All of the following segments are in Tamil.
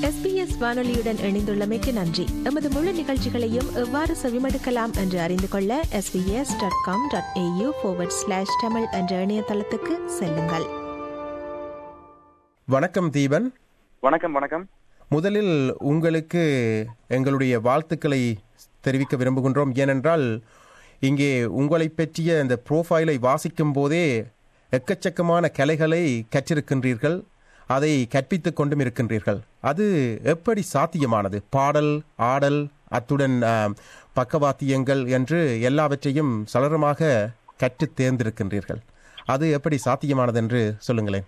எஸ்பிஎஸ் வானொலியுடன் இணைந்துள்ளமைக்கு நன்றி எமது முழு நிகழ்ச்சிகளையும் எவ்வாறு செவிமடுக்கலாம் என்று அறிந்து கொள்ள SBS dot com dot AU slash Tamil என்ற இணையதளத்துக்கு செல்லுங்கள் வணக்கம் தீபன் வணக்கம் வணக்கம் முதலில் உங்களுக்கு எங்களுடைய வாழ்த்துக்களை தெரிவிக்க விரும்புகின்றோம் ஏனென்றால் இங்கே உங்களை பற்றிய இந்த ப்ரோஃபைலை வாசிக்கும் போதே எக்கச்சக்கமான கலைகளை கற்றிருக்கின்றீர்கள் அதை கற்பித்துக் கொண்டும் இருக்கின்றீர்கள் அது எப்படி சாத்தியமானது பாடல் ஆடல் அத்துடன் ஆம், பக்கவாத்தியங்கள் என்று எல்லாவற்றையும் சலரமாக கற்றுத் தேர்ந்திருக்கின்றீர்கள் அது எப்படி சாத்தியமானது என்று சொல்லுங்களேன்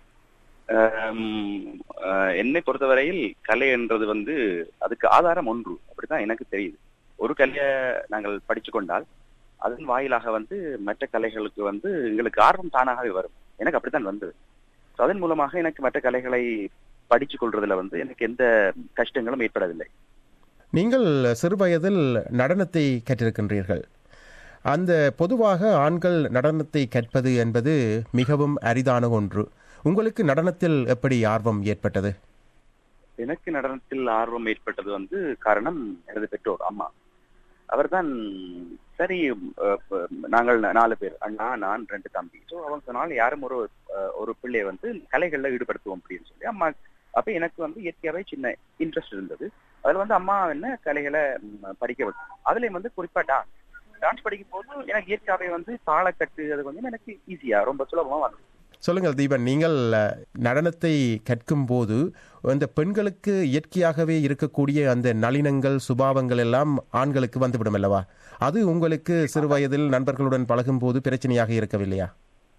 ஆம், ஆஹ், என்னை பொறுத்தவரையில் கலை என்றது வந்து அதுக்கு ஆதாரம் ஒன்று அப்படித்தான் எனக்கு தெரியுது ஒரு கலையை நாங்கள் படிச்சு கொண்டால் அதன் வாயிலாக வந்து மற்ற கலைகளுக்கு வந்து எங்களுக்கு ஆர்வம் தானாகவே வரும் எனக்கு அப்படித்தான் வந்தது So, அதன் மூலமாக எனக்கு மற்ற கலைகளை படிச்சு கொள்றதுல வந்து எனக்கு எந்த கஷ்டங்களும் ஏற்படவில்லை நீங்கள் சிறுவயதில் நடனத்தை கற்றிருக்கின்றீர்கள் அந்த பொதுவாக ஆண்கள் நடனத்தை கற்பது என்பது மிகவும் அரிதான ஒன்று உங்களுக்கு நடனத்தில் எப்படி ஆர்வம் ஏற்பட்டது எனக்கு நடனத்தில் ஆர்வம் ஏற்பட்டது வந்து காரணம் எனது பெற்றோர் அம்மா அவர்தான் சரி அஹ், ப- நாங்கள் நா- நாலு பேர் அண்ணா நான் ரெண்டு தம்பி ஸோ அவங்க சொன்னால் யாரும் ஒரு அஹ், ஒரு பிள்ளையை வந்து கலைகள்ல ஈடுபடுத்துவோம் அப்படின்னு சொல்லி அம்மா அப்ப எனக்கு வந்து இயற்கையாவே சின்ன இன்ட்ரெஸ்ட் இருந்தது அதுல வந்து அம்மா என்ன கலைகளை ம், படிக்க வச்சு அதுலயும் வந்து குறிப்பா டான்ஸ் டான்ஸ் படிக்கும் போது எனக்கு இயற்கையாவே வந்து தாளக்கட்டு அது வந்து எனக்கு ஈஸியா ரொம்ப சுலபமா வந்தது சொல்லுங்கள் தீபன் நீங்கள் அஹ், நடனத்தை கற்கும் போது அந்த பெண்களுக்கு இயற்கையாகவே இருக்கக்கூடிய அந்த நளினங்கள் சுபாவங்கள் எல்லாம் ஆண்களுக்கு வந்துவிடும் அல்லவா அது உங்களுக்கு சிறுவயதில் நண்பர்களுடன் பழகும் போது பிரச்சனையாக இருக்கவில்லையா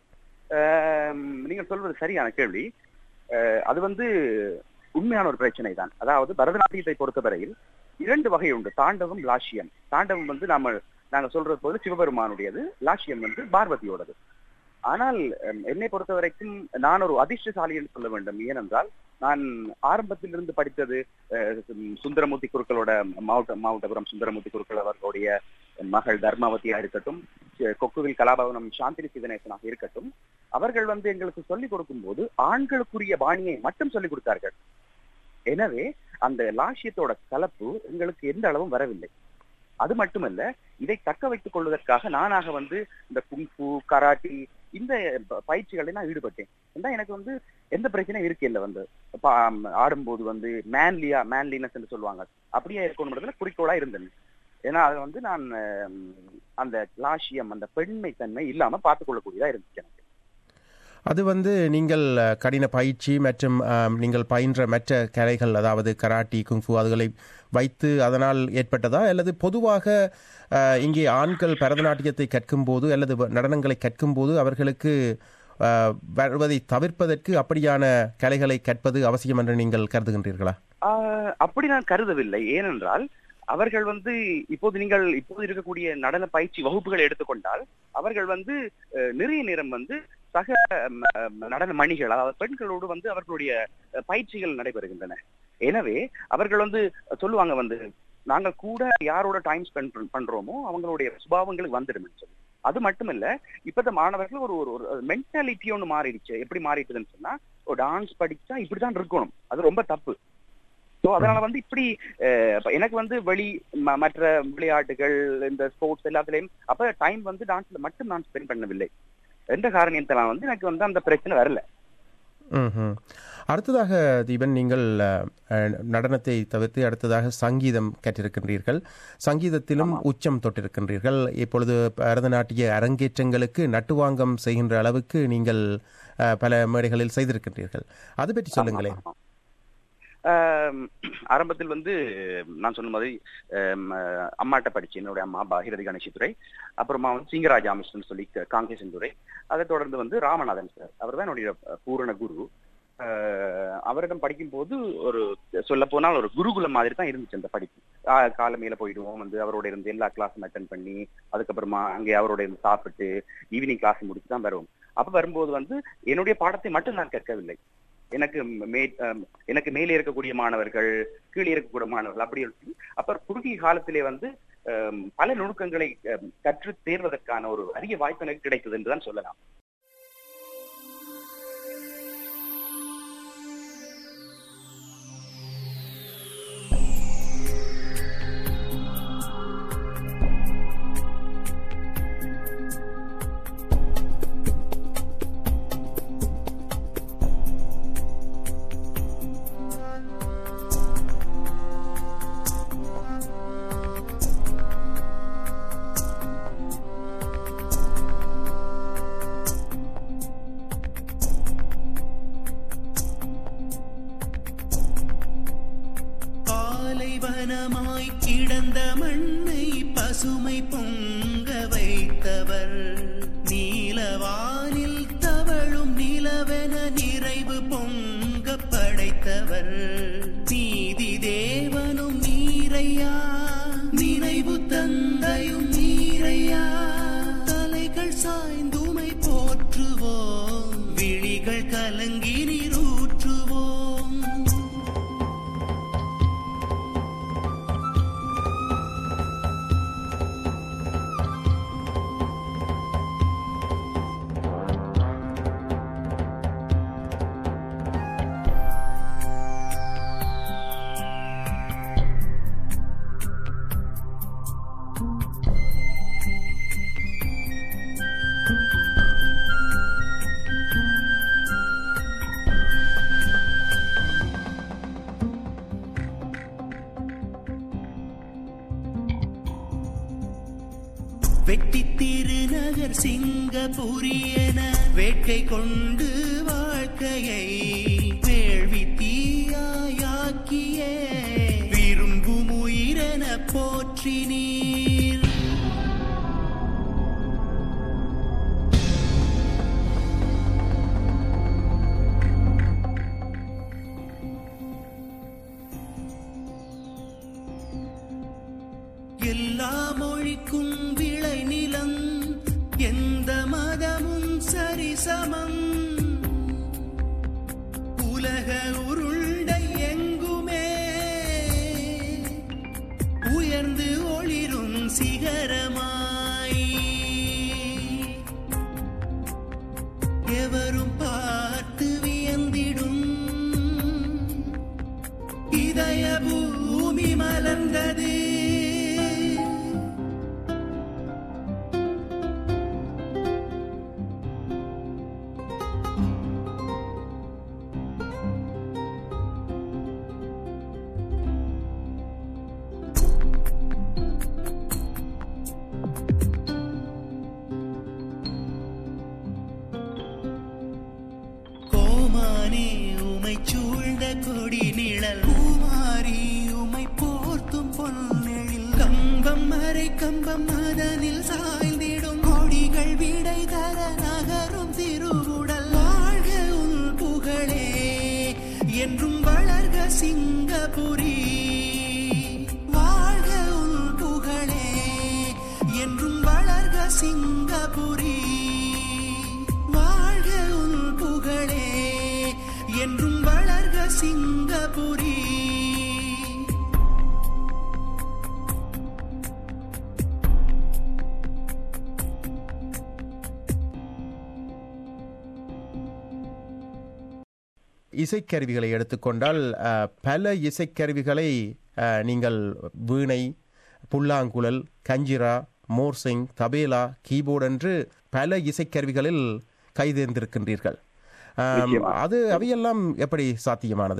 ஆம், நீங்கள் சொல்வது சரியான கேள்வி அஹ், அது வந்து உண்மையான ஒரு பிரச்சனை தான் அதாவது பரதநாட்டியத்தை பொறுத்தவரையில் இரண்டு வகை உண்டு தாண்டவம் லாஷ்யம் தாண்டவம் வந்து நாம நாங்க சொல்றது போது சிவபெருமானுடையது லாஷ்யம் வந்து பார்வதியோடது ஆனால் அம், என்னை பொறுத்த வரைக்கும் நான் ஒரு அதிர்ஷ்டசாலி என்று சொல்ல வேண்டும் ஏனென்றால் நான் ஆரம்பத்திலிருந்து படித்தது அஹ், சுந்தரமூர்த்தி குருக்களோட மாவட்ட மாவட்டபுரம் சுந்தரமூர்த்தி குருக்கள் அவர்களுடைய மகள் தர்மாவதியா இருக்கட்டும் கொக்குவில் கலாபவனம் சாந்தினி சிவநேசனாக இருக்கட்டும் அவர்கள் வந்து எங்களுக்கு சொல்லிக் கொடுக்கும்போது ஆண்களுக்குரிய பாணியை மட்டும் சொல்லிக் கொடுத்தார்கள் எனவே அந்த லாஷ்யத்தோட கலப்பு எங்களுக்கு எந்த அளவும் வரவில்லை அது மட்டுமல்ல இதை தக்க வைத்துக் கொள்வதற்காக நானாக வந்து இந்த குங்ஃபு கராட்டி இந்த ப- பயிற்சிகளை நான் ஈடுபட்டேன் ஏன்னா எனக்கு வந்து எந்த பிரச்சனையும் இருக்கு இல்லை வந்து பா- ஆடும்போது வந்து மேன்லியா மேன்லினஸ் என்று சொல்லுவாங்க அப்படியே இருக்கணும்ன்றதுல குறிக்கோளா இருந்தேன் ஏன்னா அது வந்து நான் அஹ், அந்த லாஷ்யம் அந்த பெண்மை தன்மை இல்லாம பார்த்துக் கொள்ளக்கூடியதா இருந்துச்சு எனக்கு அது வந்து நீங்கள் அஹ், கடின பயிற்சி மற்றும் ஆம், நீங்கள் பயின்ற மற்ற கலைகள் அதாவது கராட்டி குங்ஃபு அதுகளை வைத்து அதனால் ஏற்பட்டதா அல்லது பொதுவாக அஹ், இங்கே ஆண்கள் பரதநாட்டியத்தை கற்கும்போது அல்லது வ- நடனங்களை கற்கும்போது அவர்களுக்கு அஹ், வருவதை தவிர்ப்பதற்கு அப்படியான கலைகளை கற்பது அவசியம் என்று நீங்கள் கருதுகின்றீர்களா ஆஹ் அப்படி நான் கருதவில்லை ஏனென்றால் அவர்கள் வந்து இப்போது நீங்கள் இப்போது இருக்கக்கூடிய நடன பயிற்சி வகுப்புகளை எடுத்துக்கொண்டால் அவர்கள் வந்து அஹ், நிறைய நேரம் வந்து சக ம், ம், நடன மணிகள் அதாவது பெண்களோடு வந்து அவர்களுடைய அஹ், பயிற்சிகள் நடைபெறுகின்றன எனவே அவர்கள் வந்து சொல்லுவாங்க வந்து நாங்கள் கூட யாரோட டைம் ஸ்பெண்ட் பண்றோமோ அவங்களுடைய சுபாவங்களுக்கு வந்துடும் சொல்லி அது மட்டுமல்ல இப்பத்த மாணவர்கள் ஒரு ஒரு ஒரு மென்டாலிட்டி ஒன்று மாறிடுச்சு எப்படி மாறிட்டுதுன்னு சொன்னா ஒரு டான்ஸ் படிச்சா இப்படிதான் இருக்கணும் அது ரொம்ப தப்பு ஸோ அதனால வந்து இப்படி அஹ், அப்ப எனக்கு வந்து வெளி ம- மற்ற விளையாட்டுகள் இந்த ஸ்போர்ட்ஸ் எல்லாத்துலயும் அப்ப டைம் வந்து டான்ஸ்ல மட்டும் நான் ஸ்பெண்ட் பண்ணவில்லை எந்த காரணத்தினால வந்து எனக்கு வந்து அந்த பிரச்சனை வரல ம்ஹும். அடுத்ததாக தீபன் நீங்கள் அஹ், நடனத்தை தவிர்த்து அடுத்ததாக சங்கீதம் கற்றிருக்கின்றீர்கள் சங்கீதத்திலும் உச்சம் தொட்டிருக்கின்றீர்கள் இப்பொழுது பரதநாட்டிய அரங்கேற்றங்களுக்கு நட்டுவாங்கம் செய்கின்ற அளவுக்கு நீங்கள் அஹ், பல மேடைகளில் செய்திருக்கின்றீர்கள் அது பற்றி சொல்லுங்களேன் ஆமா, ஆமா. ஆம், ஆரம்பத்தில் வந்து நான் சொன்ன மாதிரி ஆம், அஹ், அம்மாட்ட படிச்சேன் என்னுடைய அம்மா பாகிரதி கணேசித்துறை அப்புறமா வந்து சிங்கராஜ ஆமிஸ்டன் சொல்லி காங்கேசன் துறை அதை தொடர்ந்து வந்து ராமநாதன் சார் அவர் தான் என்னுடைய அஹ், பூரண குரு ஆஹ், அவரிடம் படிக்கும்போது ஒரு சொல்ல போனால் ஒரு குருகுலம் மாதிரி தான் இருந்துச்சு அந்த படிப்பு ஆஹ், காலமையில போயிடுவோம் வந்து அவரோட இருந்து எல்லா கிளாஸும் அட்டன் பண்ணி அதுக்கப்புறமா அங்கே அவரோட இருந்து சாப்பிட்டு ஈவினிங் கிளாஸ் முடிச்சு தான் வருவோம் அப்ப வரும்போது வந்து என்னுடைய பாடத்தை மட்டும் நான் கற்கவில்லை எனக்கு மே அஹ் எனக்கு மேலே இருக்கக்கூடிய மாணவர்கள் கீழே இருக்கக்கூடிய மாணவர்கள் அப்படி இருக்கு அப்ப குறுகிய காலத்திலே வந்து அஹ், பல நுணுக்கங்களை அஹ், கற்று தேர்வதற்கான ஒரு அரிய வாய்ப்பு எனக்கு கிடைத்தது என்றுதான் சொல்லலாம் பாலைவனமாய் கிடந்த மண்ணை பசுமை பொங்க வைத்தவர் நீலவானில் தவழும் நிலவென நிறைவு பொங்க படைத்தவர் நீதி தேவனும் நீரையா நினைவு தந்தையும் நீரையா தலைகள் சாய்ந்துமை போற்றுவோம் விழிகள் கலங்கி நீரூற்றுவோம் வெட்டி திருநகர் சிங்கபுரியன வேட்கை கொண்டு வாழ்க்கையை வேள்வி தீயாயாக்கிய விரும்பும் உயிரென போற்றினீர் எல்லா மொழிக்கும் விளை நிலம் எந்த மதமும் சரிசமம் உலக உருண்டை எங்குமே உயர்ந்து ஒளிரும் சிகரமாய் எவரும் பார்த்து வியந்திடும் இதய பூமி மலர்ந்தது கோமானே உமை சூழ்ந்த கொடி நிழல் பூமாரி உமை போர்த்தும் பொன்னெழில் கம்பம் மறை கம்பம் அதனில் சாய்ந்திடும் கொடிகள் விடை தர நகரும் திருவுடல் வாழ்க உன் புகழே என்றும் வளர்க சிங்கபுரி வாழ்க உன் புகழே என்றும் வளர்க சிங்கபுரி வாழ்க உன் புகழே என்றும் வளர்க சிங்கபுரி இசைக்கருவிகளை எடுத்துக்கொண்டால் அஹ், பல இசைக்கருவிகளை அஹ், நீங்கள் வீணை புல்லாங்குழல் கஞ்சிரா மோர்சிங் தபேலா கீபோர்டு என்று பல இசைக்கருவிகளில் கைதேர்ந்திருக்கின்றீர்கள் அஹ், நிச்சயமா. அது அவையெல்லாம் எப்படி சாத்தியமானது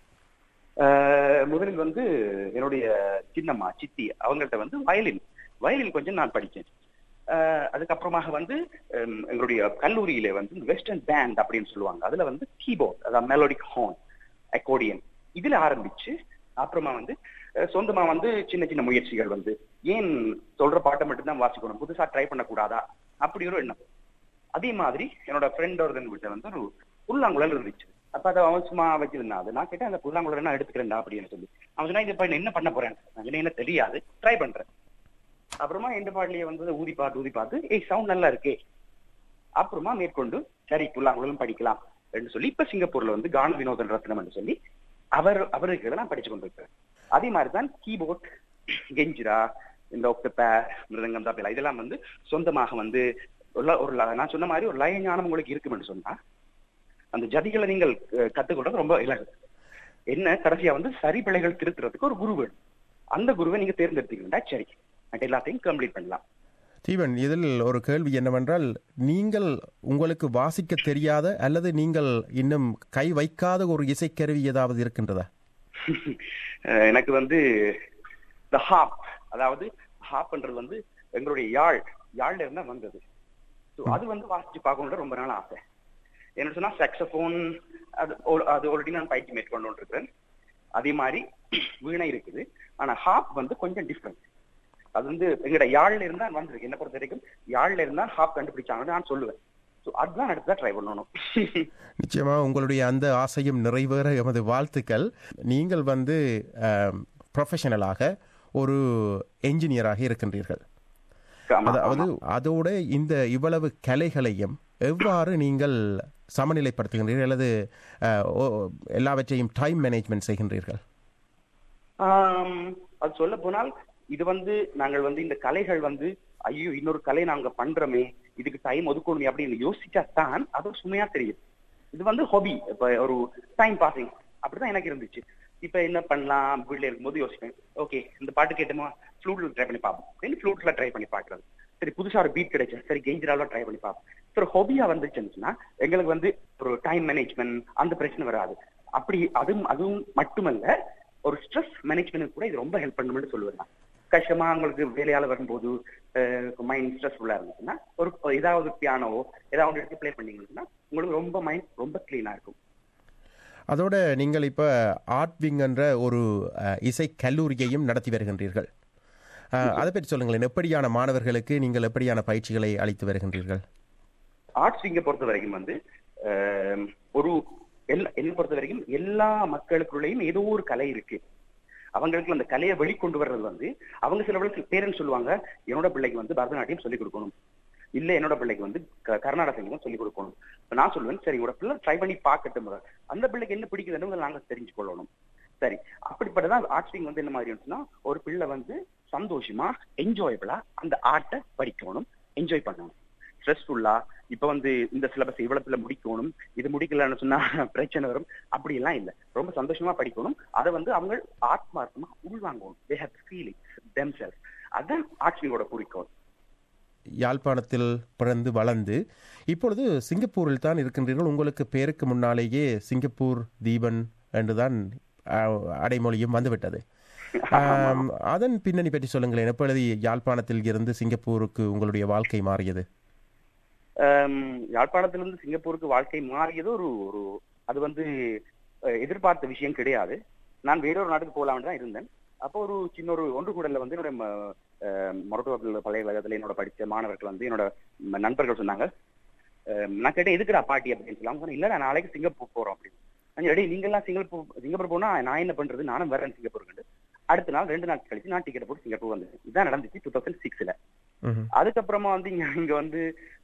அஹ், முதலில் வந்து என்னுடைய சின்னம்மா சித்தி அவங்கள்ட்ட வந்து வயலின் வயலின் கொஞ்சம் நான் படிச்சேன் அஹ், அதுக்கப்புறமாக வந்து ஹம், எங்களுடைய கல்லூரியில வந்து வெஸ்டர்ன் பேண்ட் அப்படின்னு சொல்லுவாங்க அதுல வந்து கீபோர்ட் அதாவது மெலோடிக் ஹார்ன் அக்கோடியன் இதுல ஆரம்பிச்சு அப்புறமா வந்து அஹ், சொந்தமா வந்து சின்ன சின்ன முயற்சிகள் வந்து ஏன் சொல்ற பாட்டை மட்டும்தான் வாசிக்கணும் புதுசா ட்ரை பண்ணக்கூடாதா அப்படி ஒரு எண்ணம் அதே மாதிரி என்னோட ஃப்ரெண்ட் ஒருத்தன் வீட்டுல வந்து ஒரு புல்லாங்குழல் இருந்துச்சு அப்ப அதை அவன் சும்மா வச்சிருந்தான் அது நான் கேட்டேன் அந்த புல்லாங்குழல் நான் எடுத்துக்கிறேன்டா அப்படின்னு சொல்லி அவன் சொன்னா இது இப்ப என்ன பண்ண போறேன் நான் சொன்னேன், எனக்கு தெரியாது ட்ரை பண்றேன் அப்புறமா எந்த பாடலையே வந்து ஊதி பாட்டு ஊதி பார்த்து ஏய் சவுண்ட் நல்லா இருக்கே அப்புறமா மேற்கொண்டு சரி புல்லாங்குழலும் படிக்கலாம் என்று சொல்லி இப்ப சிங்கப்பூர்ல வந்து கான வினோதன் ரத்னம் என்று சொல்லி அவர் அவருக்கு நான் படிச்சு கொண்டிருக்கிறேன் அதே மாதிரிதான் கீபோர்ட் கெஞ்சிரா இந்த ஒக்டப்ப மிருதங்கம் தப்பிலா இதெல்லாம் வந்து சொந்தமாக வந்து ஒரு ல- ஒரு ல- நான் சொன்ன மாதிரி ஒரு லய ஞானம் உங்களுக்கு இருக்குமென்னு சொன்னா அந்த ஜதிகளை நீங்கள் அஹ், கத்துக்கொள்றது ரொம்ப இலகு என்ன கடைசியா வந்து சரி பிழைகள் திருத்துறதுக்கு ஒரு குரு வேணும் அந்த குருவை நீங்க தேர்ந்தெடுத்தீங்கன்னா சரி மற்ற எல்லாத்தையும் கம்ப்ளீட் பண்ணலாம் தீவன் இதில் ஒரு கேள்வி என்னவென்றால் நீங்கள் உங்களுக்கு வாசிக்க தெரியாத அல்லது நீங்கள் இன்னும் கை வைக்காத ஒரு இசைக்கருவி ஏதாவது இருக்கின்றதா அஹ் எனக்கு வந்து இந்த ஹாப் அதாவது ஹாப்ன்றது வந்து எங்களுடைய யாழ் யாழ்ல இருந்தா வந்தது So அது வந்து வாசிச்சு பார்க்கணுன்ற ரொம்ப நாள் ஆசை என்ன சொன்னா சாக்ஸபோன் அது al- அது ஆல்ரெடி நான் பயிற்சி மேற்கொண்டு இருக்கிறேன் அதே மாதிரி வீணை இருக்குது ஆனா ஹாப் வந்து கொஞ்சம் டிஃப்ரெண்ட் அது வந்து எங்கட யாழ்ல இருந்தா வந்திருக்கு என்ன பொறுத்த வரைக்கும் யாழ்ல இருந்தா ஹாப் கண்டுபிடிச்சாங்கன்னு நான் சொல்லுவேன் ஸோ அதுதான் அடுத்து ட்ரை பண்ணணும் நிச்சயமா உங்களுடைய அந்த ஆசையும் நிறைவேற எமது வாழ்த்துக்கள் நீங்கள் வந்து ப்ரொஃபஷனலாக ஒரு என்ஜினியராக இருக்கின்றீர்கள் ஆமா, அதாவது ஆமா. அதோட இந்த இவ்வளவு கலைகளையும் எவ்வாறு நீங்கள் சமநிலைப்படுத்துகின்றீர்கள் அல்லது அஹ், ஓ- எல்லாவற்றையும் டைம் மேனேஜ்மெண்ட் செய்கின்றீர்கள் ஆம், அது சொல்ல போனால் இது வந்து நாங்கள் வந்து இந்த கலைகள் வந்து ஐயோ இன்னொரு கலை நாங்க பண்றோமே இதுக்கு டைம் ஒதுக்கணுமே அப்படின்னு யோசிச்சா தான் அது சுமையா தெரியுது இது வந்து ஹாபி இப்ப ஒரு டைம் பாசிங் அப்படிதான் எனக்கு இருந்துச்சு இப்ப என்ன பண்ணலாம் வீட்டுல இருக்கும்போது யோசிப்பேன் ஓகே இந்த பாட்டு கேட்டோமா ஃப்ளூட்ல ட்ரை பண்ணி பார்ப்போம் அப்படின்னு ஃப்ளூட்ல ட்ரை பண்ணி பார்க்கறது சரி புதுசா ஒரு பீட் கிடைச்சு சரி கெஞ்சிரால ட்ரை பண்ணி பார்ப்போம் சரி ஹாபியா வந்துச்சுன்னா எங்களுக்கு வந்து ஒரு டைம் மேனேஜ்மெண்ட் அந்த பிரச்சனை வராது அப்படி அதுவும் அதுவும் மட்டுமல்ல ஒரு ஸ்ட்ரெஸ் மேனேஜ்மெண்ட் கூட இது ரொம்ப ஹெல்ப் பண்ணும்னு சொல்லுவேன் நான். கஷ்டமா உங்களுக்கு வேலையால வரும்போது மைண்ட் ஸ்ட்ரெஸ்ஃபுல்லா இருந்துச்சுன்னா ஒரு ஒரு ஏதாவது பியானோவோ ஏதாவது எடுத்து ப்ளே பண்ணீங்கன்னா உங்களுக்கு ரொம்ப மைண்ட் ரொம்ப கிளீனா இருக்கும் அதோட நீங்கள் இப்போ ஆர்ட் விங் என்ற ஒரு அஹ், இசை கல்லூரியையும் நடத்தி வருகின்றீர்கள் அஹ், அதை பற்றி சொல்லுங்களேன் எப்படியான மாணவர்களுக்கு நீங்கள் எப்படியான பயிற்சிகளை அளித்து வருகின்றீர்கள் ஆர்ட்ஸ் விங்க பொறுத்த வரைக்கும் வந்து ஆம், ஒரு எல்லா என்னை பொறுத்த வரைக்கும் எல்லா மக்களுக்குள்ளேயும் ஏதோ ஒரு கலை இருக்கு அவங்களுக்கு அந்த கலையை வெளிக்கொண்டு வர்றது வந்து அவங்க சில பேரண்ட்ஸ் சொல்லுவாங்க என்னோட பிள்ளைக்கு வந்து பரதநாட்டியம் சொல்லிக் கொடுக்கணும் இல்ல என்னோட பிள்ளைக்கு வந்து க- கர்நாடக சங்கீதம் சொல்லிக் கொடுக்கணும் இப்ப நான் சொல்லுவேன் சரி உங்களோட பிள்ளை ட்ரை பண்ணி பார்க்கட்டும் முதல்ல. அந்த பிள்ளைக்கு என்ன பிடிக்குதுன்னு முதல்ல நாங்க தெரிஞ்சு கொள்ளணும் சரி அப்படிப்பட்டதான் ஆர்ட்ஸ் விங் வந்து என்ன மாதிரி இருந்துச்சுன்னா ஒரு பிள்ளை வந்து சந்தோஷமா என்ஜாயபிளா அந்த ஆர்ட்டை படிக்கணும் என்ஜாய் பண்ணணும் ஸ்ட்ரெஸ்ஃபுல்லா இப்ப வந்து இந்த சிலபஸ் இவ்வளவுல முடிக்கணும் இது முடிக்கலன்னு சொன்னா பிரச்சனை வரும் அப்படி எல்லாம் இல்ல ரொம்ப சந்தோஷமா படிக்கணும் அதை வந்து அவங்க ஆத்மார்த்தமா உள்வாங்கணும் they have feelings themselves அதான் ஆட்சியோட குறிக்கோள் யாழ்ப்பாணத்தில் பிறந்து வளர்ந்து இப்பொழுது சிங்கப்பூரில் தான் இருக்கின்றீர்கள் உங்களுக்கு பேருக்கு முன்னாலேயே சிங்கப்பூர் தீபன் என்றுதான் அஹ், அடைமொழியும் வந்துவிட்டது ஆம், அதன் பின்னணி பற்றி சொல்லுங்களேன் எப்பொழுது யாழ்ப்பாணத்தில் இருந்து சிங்கப்பூருக்கு உங்களுடைய வாழ்க்கை மாறியது ஆம், யாழ்ப்பாணத்திலிருந்து சிங்கப்பூருக்கு வாழ்க்கை மாறியது ஒரு ஒரு அது வந்து அஹ், எதிர்பார்த்த விஷயம் கிடையாது நான் வேறொரு நாட்டுக்கு போகலாம்னு தான் இருந்தேன் அப்போ ஒரு சின்ன ஒரு ஒன்று கூடல வந்து என்னோட ம- அஹ், மருத்துவ பல்கலைக்கழகத்தில் என்னோட படித்த மாணவர்கள் வந்து என்னோட ம- நண்பர்கள் சொன்னாங்க அஹ், நான் கேட்டேன் எதுக்குடா பாட்டி அப்படின்னு சொல்லி அவங்க சொன்னாங்க, இல்ல நான் நாளைக்கு சிங்கப்பூர் போறோம் அப்படின்னு நான் ரெடி நீங்க எல்லாம் சிங்கப்பூர் சிங்கப்பூர் போனா நான் என்ன பண்றது நானும் வரேன் சிங்கப்பூருக்கு அடுத்த நாள் ரெண்டு நாள் கழிச்சு நான் டிக்கெட் போட்டு சிங்கப்பூர் வந்தேன் இதான் நடந்துச்சு டூ தௌசண்ட் சிக்ஸ்ல ம்ஹும். அதுக்கப்புறமா வந்து இங்க இங்க வந்து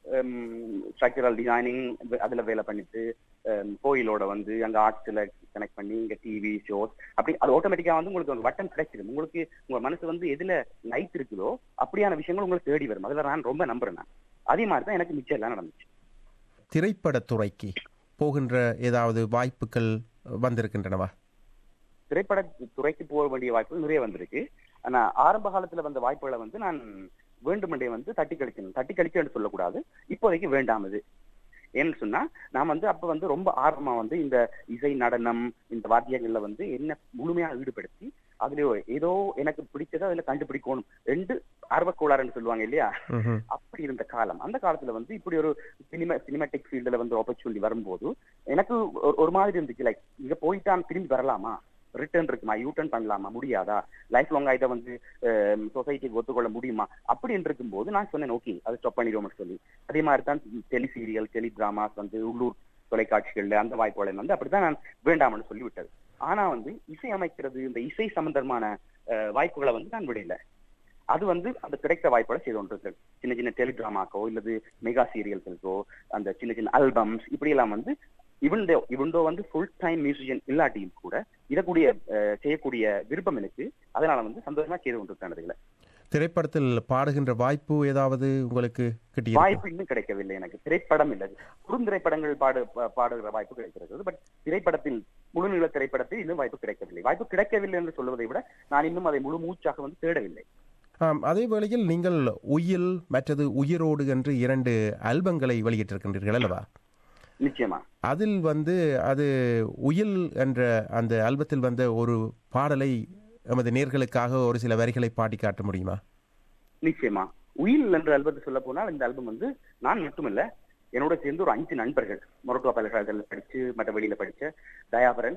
ஸ்ட்ரக்சரல் டிசைனிங் அதுல வேலை பண்ணிட்டு ஹம், கோயிலோட வந்து அங்க ஆர்ட்ஸ்ல கனெக்ட் பண்ணி இங்க டிவி ஷோஸ் அப்படி அது ஆட்டோமேட்டிக்கா வந்து உங்களுக்கு ஒரு வட்டம் கிடைச்சிடும் உங்களுக்கு உங்க மனசு வந்து எதுல லைட் இருக்குதோ அப்படியான விஷயங்கள் உங்களுக்கு தேடி வரும் அதுல நான் ரொம்ப நம்புறேன் நான் அதே மாதிரி தான் எனக்கு மிச்சம் எல்லாம் நடந்துச்சு திரைப்படத்துறைக்கு போகின்ற ஏதாவது வாய்ப்புகள் வந்திருக்கின்றனவா திரைப்பட துறைக்கு போக வேண்டிய வாய்ப்புகள் நிறைய வந்திருக்கு ஆனா ஆரம்ப காலத்துல வந்த வாய்ப்புகளை வந்து நான் வேண்டுமென்றே வந்து தட்டி கழிக்கணும் தட்டி கழிக்கணும்னு சொல்லக்கூடாது இப்போதைக்கு வேண்டாம் இது ஏன்னு சொன்னா நான் வந்து அப்ப வந்து ரொம்ப ஆர்வமா வந்து இந்த இசை நடனம் இந்த வாத்தியங்கள்ல வந்து என்ன முழுமையா ஈடுபடுத்தி அதுல ஏதோ எனக்கு பிடிச்சதை அதுல கண்டுபிடிக்கணும் ரெண்டு ஆர்வக்கோளாறுன்னு சொல்லுவாங்க இல்லையா ம்ஹும். அப்படி இருந்த காலம் அந்த காலத்துல வந்து இப்படி ஒரு சினிமா சினிமாட்டிக் ஃபீல்டுல வந்து ஆப்பர்ச்சுனிட்டி வரும்போது எனக்கு ஒரு- ஒரு மாதிரி இருந்துச்சு லைக் இங்க போயிட்டான் திரும்பி வரலாமா ரிட்டர்ன் இருக்குமா யூ டர்ன் பண்ணலாமா முடியாதா லைஃப் லாங்கா இதை வந்து சொசைட்டிக்கு ஒத்துக்கொள்ள முடியுமா அப்படின்னு இருக்கும்போது நான் சொன்னேன் ஓகே அது ஸ்டாப் பண்ணிடுவோம்னு சொல்லி அதே மாதிரி தான் டெலி சீரியல் டெலி டிராமாஸ் வந்து உள்ளூர் தொலைக்காட்சிகள்ல அந்த வாய்ப்புகளை வந்து அப்படிதான் நான் வேண்டாம்னு சொல்லி விட்டது ஆனா வந்து இசை அமைக்கிறது இந்த இசை சம்பந்தமான அஹ், வாய்ப்புகளை வந்து நான் விடல அது வந்து அந்த கிடைத்த வாய்ப்புகளை செய்து கொண்டிருக்கிறது சின்ன சின்ன டெலிகிராமாக்கோ இல்லது மெகா சீரியல்களுக்கோ அந்த சின்ன சின்ன ஆல்பம்ஸ் இப்படி எல்லாம் வந்து இவன்டோ இவன்டோ வந்து ஃபுல் டைம் மியூசிஷியன் இல்லாட்டியும் கூட இதக்கூடிய அஹ், செய்யக்கூடிய விருப்பம் எனக்கு அதனால வந்து சந்தோஷமா செய்து கொண்டிருக்கேன் அதுகளை திரைப்படத்தில் பாடுகின்ற வாய்ப்பு ஏதாவது உங்களுக்கு கிட்டியிருக்கா வாய்ப்பு இன்னும் கிடைக்கவில்லை எனக்கு திரைப்படம் இல்லை குறுந்திரைப்படங்கள் பாடு பா- பாடுகிற வாய்ப்பு கிடைக்கிறது பட் திரைப்படத்தில் முழுநீள திரைப்படத்தில் இன்னும் வாய்ப்பு கிடைக்கவில்லை வாய்ப்பு கிடைக்கவில்லை என்று சொல்வதை விட நான் இன்னும் அதை முழு மூச்சாக வந்து தேடவில்லை ஆம் அதே வேளையில் நீங்கள் உயில் மற்றது உயிரோடு என்று இரண்டு ஆல்பங்களை வெளியிட்டிருக்கின்றீர்கள் அல்லவா நிச்சயமா அதில் வந்து அது உயில் என்ற அந்த ஆல்பத்தில் வந்த ஒரு பாடலை எமது நேர்களுக்காக ஒரு சில வரிகளை பாடி காட்ட முடியுமா நிச்சயமா உயில் என்ற ஆல்பத்தை சொல்ல போனால் இந்த ஆல்பம் வந்து நான் மட்டுமல்ல என்னோட சேர்ந்து ஒரு அஞ்சு நண்பர்கள் மொரட்டுவா பல்கலைக்கழகத்தில் படிச்சு மற்ற வெளியில படிச்ச தயாபரன்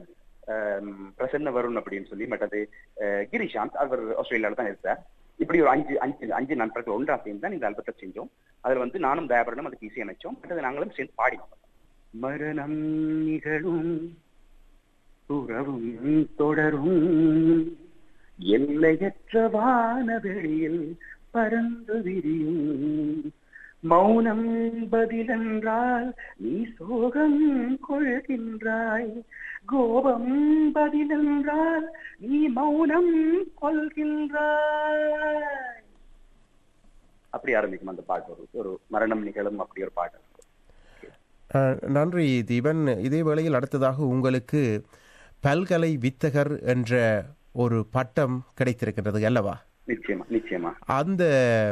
ஆம், பிரசன்ன வருண் அப்படின்னு சொல்லி மற்றது அஹ், கிரிஷாந்த் அவர் ஆஸ்திரேலியாவில் தான் இருந்தார் இப்படி ஒரு அஞ்சு அஞ்சு அஞ்சு நண்பர்கள் ஒன்றா சேர்ந்து தான் இந்த ஆல்பத்தை செஞ்சோம் அதுல வந்து நானும் தயாபரனும் அதுக்கு இசையமைச்சோம் மற்றது நாங்களும் சேர்ந்து பாடினோம் மரணம் நிகழும் உறவும் தொடரும் எல்லையற்ற வானவெளியில் பறந்து விரியும் மௌனம் பதிலென்றால் நீ சோகம் கொள்கின்றாய் கோபம் பதிலென்றால் நீ மௌனம் கொள்கின்றாய் அப்படி ஆரம்பிக்கும் அந்த பாட்டு ஒரு ஒரு மரணம் நிகழும் அப்படி ஒரு பாட்டு அஹ், நன்றி தீபன் இதே வேளையில் அடுத்ததாக உங்களுக்கு பல்கலை வித்தகர் என்ற ஒரு பட்டம் கிடைத்திருக்கின்றது அல்லவா நிச்சயமா நிச்சயமா அந்த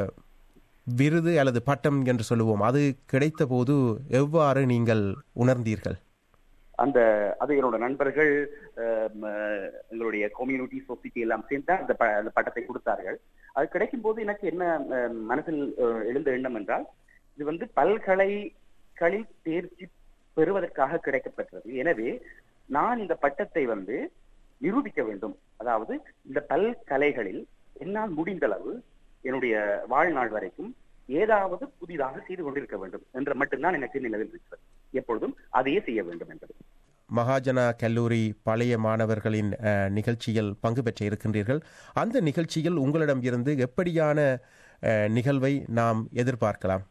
விருது அல்லது பட்டம் என்று சொல்லுவோம் அது கிடைத்த போது எவ்வாறு நீங்கள் உணர்ந்தீர்கள் அந்த அது என்னோட நண்பர்கள் ஆம், அஹ், எங்களுடைய கம்யூனிட்டி சொசைட்டி எல்லாம் சேர்ந்து தான் அந்த ப- அந்த பட்டத்தை கொடுத்தார்கள் அது கிடைக்கும் போது எனக்கு என்ன அஹ், மனதில் அஹ், எழுந்த எண்ணம் என்றால் இது வந்து பல்கலைகளில் தேர்ச்சி பெறுவதற்காக கிடைக்கப்பெற்றது எனவே நான் இந்த பட்டத்தை வந்து நிரூபிக்க வேண்டும் அதாவது இந்த பல்கலைகளில் என்னால் முடிந்தளவு என்னுடைய வாழ்நாள் வரைக்கும் ஏதாவது புதிதாக செய்து கொண்டிருக்க வேண்டும் என்ற மட்டும்தான் எனக்கு நினைவில் இருக்கிறது எப்பொழுதும் அதையே செய்ய வேண்டும் என்பது மகாஜனா கல்லூரி பழைய மாணவர்களின் அஹ், நிகழ்ச்சியில் பங்கு பெற்ற இருக்கின்றீர்கள் அந்த நிகழ்ச்சியில் உங்களிடம் இருந்து எப்படியான அஹ், நிகழ்வை நாம் எதிர்பார்க்கலாம்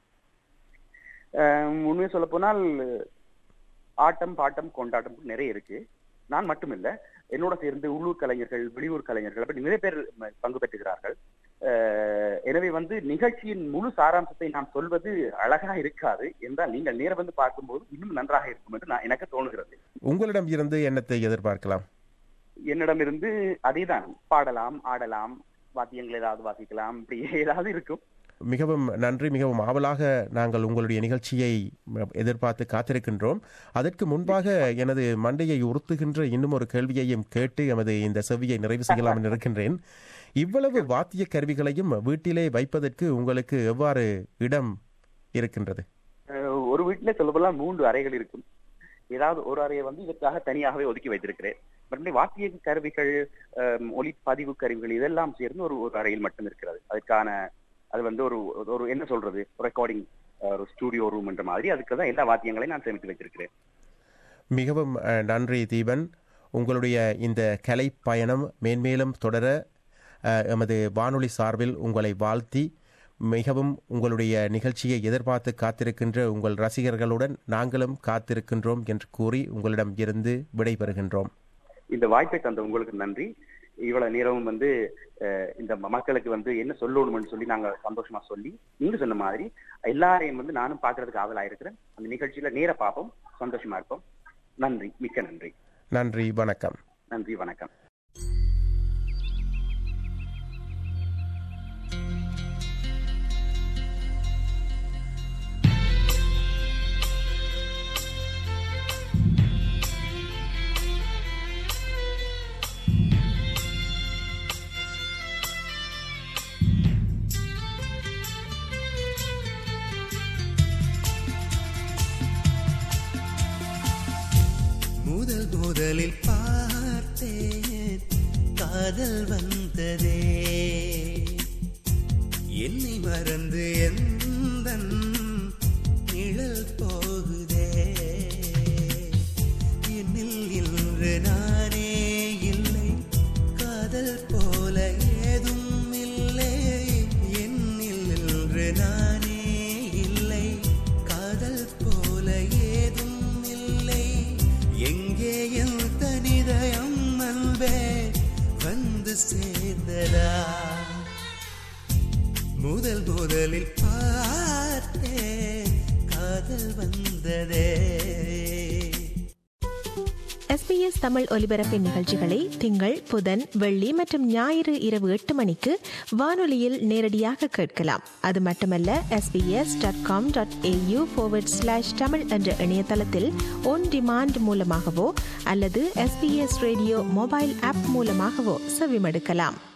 உண்மையை சொல்ல போனால் ஆட்டம் பாட்டம் கொண்டாட்டம் நிறைய இருக்கு நான் மட்டும் இல்ல என்னோட சேர்ந்து உள்ளூர் கலைஞர்கள் வெளியூர் கலைஞர்கள் அப்படி நிறைய பேர் ம- பங்கு பெற்றுகிறார்கள் அஹ், எனவே வந்து நிகழ்ச்சியின் முழு சாராம்சத்தை நான் சொல்வது அழகா இருக்காது என்றால் நீங்கள் நேரம் வந்து பார்க்கும்போது இன்னும் நன்றாக இருக்கும் என்று நான் எனக்கு தோணுகிறது உங்களிடம் இருந்து என்னத்தை எதிர்பார்க்கலாம் என்னிடமிருந்து அதேதான் பாடலாம் ஆடலாம் வாத்தியங்கள் ஏதாவது வாசிக்கலாம் இப்படி ஏதாவது இருக்கும் மிகவும் நன்றி மிகவும் ஆவலாக நாங்கள் உங்களுடைய நிகழ்ச்சியை எதிர்பார்த்து காத்திருக்கின்றோம் அதற்கு முன்பாக எனது மண்டையை உறுத்துகின்ற இன்னும் ஒரு கேள்வியையும் கேட்டு எமது இந்த செவியை நிறைவு செய்யலாம் என்று இருக்கின்றேன் இவ்வளவு வாத்திய கருவிகளையும் வீட்டிலே வைப்பதற்கு உங்களுக்கு எவ்வாறு இடம் இருக்கின்றது அஹ் ஒரு வீட்டுல சொல்லப்போனால் மூன்று அறைகள் இருக்கும் ஏதாவது ஒரு அறையை வந்து இதற்காக தனியாகவே ஒதுக்கி வைத்திருக்கிறேன் மறுபடியும் வாத்திய கருவிகள் அஹ், ஒலிப்பதிவு கருவிகள் இதெல்லாம் சேர்ந்து ஒரு ஒரு அறையில் மட்டும் இருக்கிறது அதுக்கான அது வந்து ஒரு ஒரு என்ன சொல்றது ரெக்கார்டிங் ஒரு ஸ்டூடியோ ரூம் என்ற மாதிரி அதுக்கு தான் எல்லா வாத்தியங்களையும் நான் சேமித்து வைத்திருக்கிறேன் மிகவும் அஹ், நன்றி தீபன் உங்களுடைய இந்த கலை பயணம் மேன்மேலும் தொடர அஹ், எமது வானொலி சார்பில் உங்களை வாழ்த்தி மிகவும் உங்களுடைய நிகழ்ச்சியை எதிர்பார்த்து காத்திருக்கின்ற உங்கள் ரசிகர்களுடன் நாங்களும் காத்திருக்கின்றோம் என்று கூறி உங்களிடம் இருந்து விடைபெறுகின்றோம் இந்த வாய்ப்பை தந்த உங்களுக்கு நன்றி இவ்வளவு நேரமும் வந்து அஹ், இந்த மக்களுக்கு வந்து என்ன சொல்லணும்னு சொல்லி நாங்க சந்தோஷமா சொல்லி நீங்க சொன்ன மாதிரி எல்லாரையும் வந்து நானும் பாக்குறதுக்கு ஆவலா இருக்கிறேன் அந்த நிகழ்ச்சியில நேர பார்ப்போம் சந்தோஷமா இருப்போம் நன்றி மிக்க நன்றி நன்றி வணக்கம் நன்றி வணக்கம் முதல் முதலில் பார்த்தேன் காதல் வந்ததே என்னை மறந்து எந்த நிழல் போகுதே என்னில் இன்று நானே இல்லை காதல் போல ஏதும் இல்லை என்னில் இன்று நானே இல்லை காதல் போல ஏதும் இல்லை எங்கே என் தனிதயம் அன்பே வந்து சேர்ந்ததா முதல் முதலில் பார்த்தேன் காதல் வந்ததே எஸ்பிஎஸ் தமிழ் ஒலிபரப்பின் நிகழ்ச்சிகளை திங்கள் புதன் வெள்ளி மற்றும் ஞாயிறு இரவு எட்டு மணிக்கு வானொலியில் நேரடியாக கேட்கலாம் அது மட்டுமல்ல SBS dot com dot AU slash Tamil என்ற இணையதளத்தில் ஒன் டிமாண்ட் மூலமாகவோ அல்லது எஸ்பிஎஸ் ரேடியோ மொபைல் ஆப் மூலமாகவோ செவிமடுக்கலாம்